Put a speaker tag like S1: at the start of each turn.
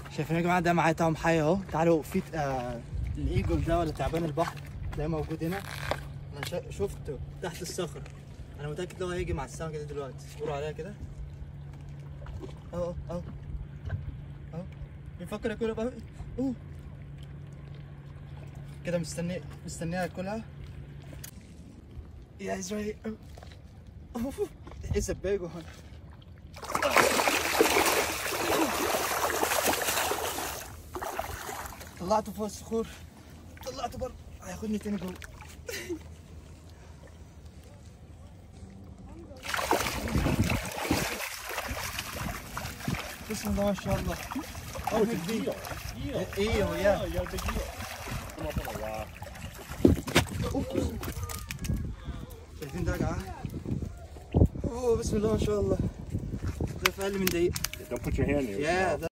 S1: شايفين يا جماعه ده معايا طعم حي اهو تعالوا في آه الايجل ده ولا تعبان البحر ده موجود هنا انا شا- شفته تحت الصخر انا متاكد لو هيجي مع السمكه دي دلوقتي اصبروا عليها كده اهو اهو اهو بيفكر ياكلها بقى اوه كده مستني مستنيها ياكلها يا اسرائيل اوه it's a big one طلعته فوق الصخور طلعته بره هياخدني تاني جوه بسم الله ما شاء الله
S2: Oh, it's a deal. Deal.
S1: ايوه يا
S2: Oh, you got a big deal. Come up on a rock.
S1: شايفين ده يا جماعه اوه بسم الله ما شاء الله ده في اقل من دقيقه
S2: Don't put your hand there.
S1: يا ده